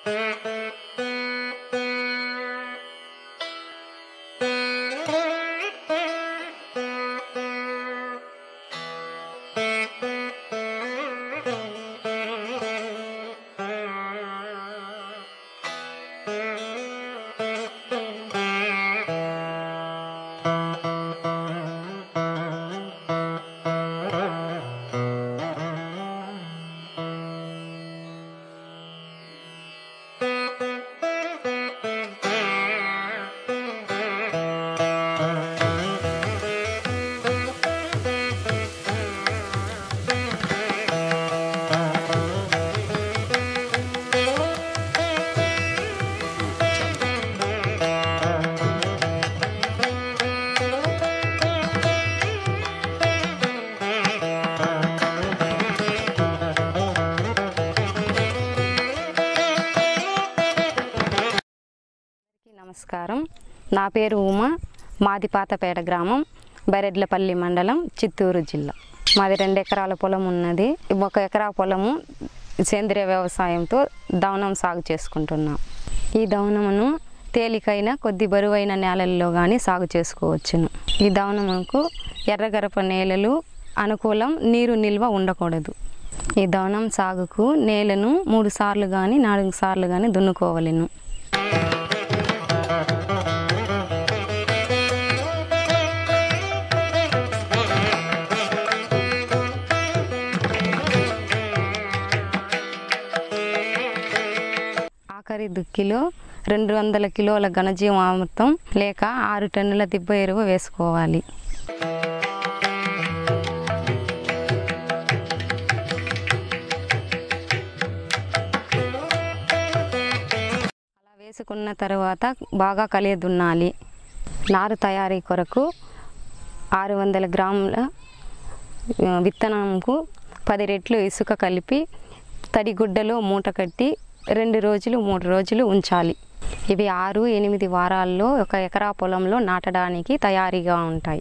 నమస్కారం నా పేరు ఉమా మాది పాతపేట గ్రామం బరెడ్లపల్లి మండలం చిత్తూరు జిల్లా మాది రెండు ఎకరాల పొలం ఉన్నది ఒక ఎకరా పొలము సేంద్రియ వ్యవసాయంతో దవనం సాగు చేసుకుంటున్నాం ఈ దవనమును తేలికైన కొద్ది బరువైన నేలల్లో కానీ సాగు చేసుకోవచ్చును ఈ దవనముకు ఎర్రగరప నేలలు అనుకూలం నీరు నిల్వ ఉండకూడదు ఈ దవనం సాగుకు నేలను మూడు సార్లు కానీ నాలుగు సార్లు కానీ దున్నుకోవలెను ఆఖరి దుక్కిలో రెండు వందల కిలోల ఘనజీవామృతం లేక ఆరు టన్నుల దిబ్బ ఎరువు వేసుకోవాలి అలా వేసుకున్న తర్వాత బాగా కలియ దున్నాలి నారు తయారీ కొరకు ఆరు వందల గ్రాముల ఆ, విత్తనంకు పది రెట్లు ఇసుక కలిపి తడి గుడ్డలో మూట కట్టి రెండు రోజులు మూడు రోజులు ఉంచాలి ఇవి ఆరు ఎనిమిది వారాల్లో ఒక ఎకరా పొలంలో నాటడానికి తయారీగా ఉంటాయి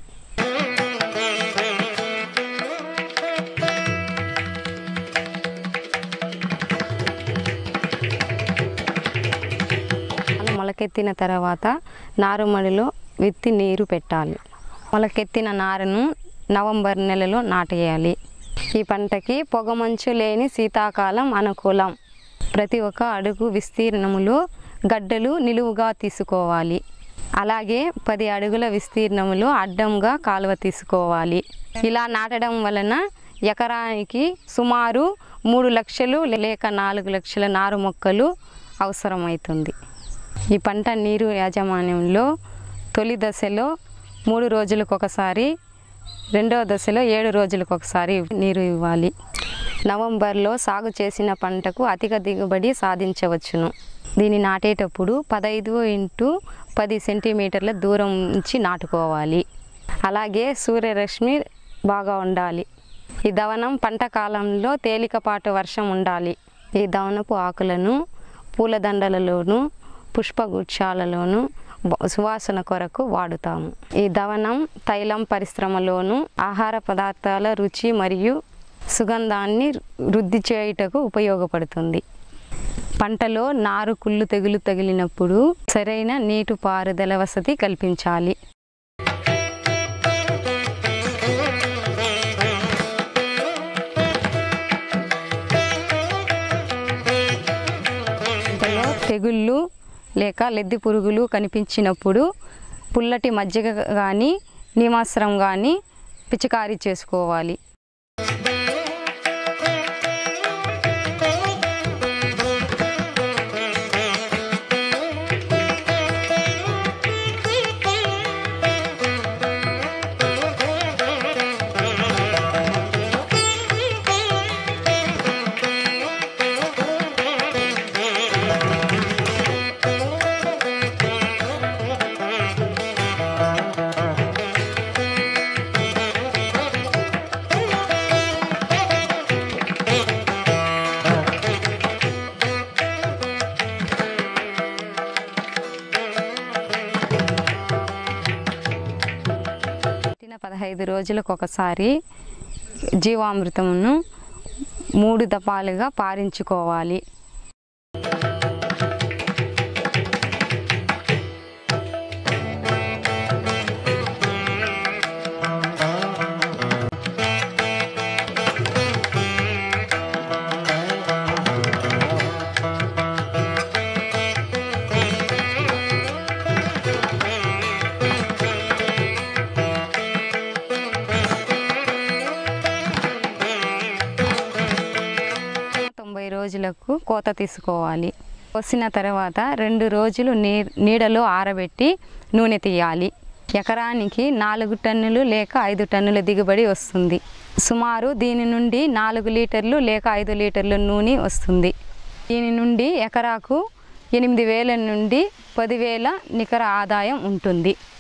అలా మొలకెత్తిన తర్వాత నారుమడిలో విత్తి నీరు పెట్టాలి మొలకెత్తిన నారును నవంబర్ నెలలో నాటేయాలి ఈ పంటకి పొగమంచు లేని శీతాకాలం అనుకూలం ప్రతి ఒక్క అడుగు విస్తీర్ణములో గడ్డలు నిలువుగా తీసుకోవాలి అలాగే పది అడుగుల విస్తీర్ణములో అడ్డంగా కాలువ తీసుకోవాలి ఇలా నాటడం వలన ఎకరానికి సుమారు మూడు లక్షలు లేక నాలుగు లక్షల నారు మొక్కలు అవసరమవుతుంది ఈ పంట నీరు యాజమాన్యంలో తొలి దశలో మూడు రోజులకు ఒకసారి రెండవ దశలో ఏడు రోజులకు ఒకసారి నీరు ఇవ్వాలి నవంబర్లో సాగు చేసిన పంటకు అధిక దిగుబడి సాధించవచ్చును దీన్ని నాటేటప్పుడు పదైదు ఇంటూ పది సెంటీమీటర్ల దూరం నుంచి నాటుకోవాలి అలాగే సూర్యరశ్మి బాగా ఉండాలి ఈ దవనం పంట కాలంలో తేలికపాటు వర్షం ఉండాలి ఈ దవనపు ఆకులను పూలదండలలోను పుష్పగుచ్చాలలోను బ- సువాసన కొరకు వాడుతాము ఈ దవనం తైలం పరిశ్రమలోను ఆహార పదార్థాల రుచి మరియు సుగంధాన్ని వృద్ధి చేయుటకు ఉపయోగపడుతుంది పంటలో నారు కుళ్ళు తెగులు తగిలినప్పుడు సరైన నీటి పారుదల వసతి కల్పించాలి పంటలో తెగుళ్ళు లేక లెద్ది పురుగులు కనిపించినప్పుడు పుల్లటి మజ్జిగ కానీ నిమాస్త్రం కానీ పిచికారీ చేసుకోవాలి పుట్టిన పదహైదు రోజులకు ఒకసారి జీవామృతమును మూడు దపాలుగా పారించుకోవాలి రోజులకు కోత తీసుకోవాలి కోసిన తర్వాత రెండు రోజులు నీ నీడలో ఆరబెట్టి నూనె తీయాలి ఎకరానికి నాలుగు టన్నులు లేక ఐదు టన్నుల దిగుబడి వస్తుంది సుమారు దీని నుండి నాలుగు లీటర్లు లేక ఐదు లీటర్ల నూనె వస్తుంది దీని నుండి ఎకరాకు ఎనిమిది వేల నుండి పదివేల నికర ఆదాయం ఉంటుంది